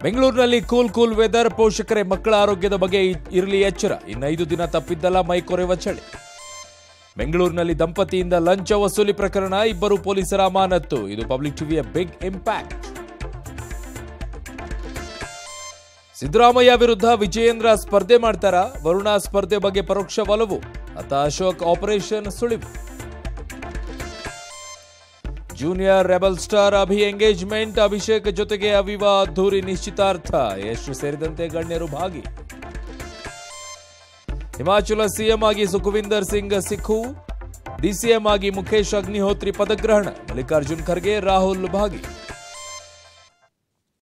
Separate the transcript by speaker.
Speaker 1: ಬೆಂಗಳೂರಿನಲ್ಲಿ cool cool weather ಪೋಷಕರೇ ಮಕ್ಕಳ ಆರೋಗ್ಯದ ಬಗ್ಗೆ ಇರಲಿ ಎಚ್ಚರ ಇನ್ನೈದು ದಿನ ತಪ್ಪಿದ್ದಲ್ಲ ಮೈ ಕೊರೆಯುವ ಚಳಿ ಬೆಂಗಳೂರಿನಲ್ಲಿ ದಂಪತಿಯಿಂದ ಲಂಚ ವಸೂಲಿ ಪ್ರಕರಣ ಇಬ್ಬರು ಪೊಲೀಸರ ಅಮಾನತ್ತು ಇದು ಪಬ್ಲಿಕ್ ಟಿವಿಯ ಬಿಗ್ ಇಂಪ್ಯಾಕ್ಟ್ ಸಿದ್ದರಾಮಯ್ಯ ವಿರುದ್ಧ ವಿಜಯೇಂದ್ರ ಸ್ಪರ್ಧೆ ಮಾಡ್ತಾರ ವರುಣ ಸ್ಪರ್ಧೆ ಬಗ್ಗೆ ಪರೋಕ್ಷ ಒಲವು ಅತ ಅಶೋಕ್ ಆಪರೇಷನ್ ಸುಳಿವು junior rebel star Abhi engagement Abhishek ಜೊತೆಗೆ ಅವಿವಾ ಅದ್ದೂರಿ ನಿಶ್ಚಿತಾರ್ಥ ಯಶ್ ಸೇರಿದಂತೆ ಗಣ್ಯರು ಭಾಗಿ ಹಿಮಾಚಲ ಸಿಎಂ ಆಗಿ ಸುಖವಿಂದರ್ ಸಿಂಗ್ ಸಿಖು ಡಿಸಿಎಂ ಆಗಿ ಮುಖೇಶ್ ಅಗ್ನಿಹೋತ್ರಿ ಪದಗ್ರಹಣ ಮಲ್ಲಿಕಾರ್ಜುನ್ ಖರ್ಗೆ ರಾಹುಲ್ ಭಾಗಿ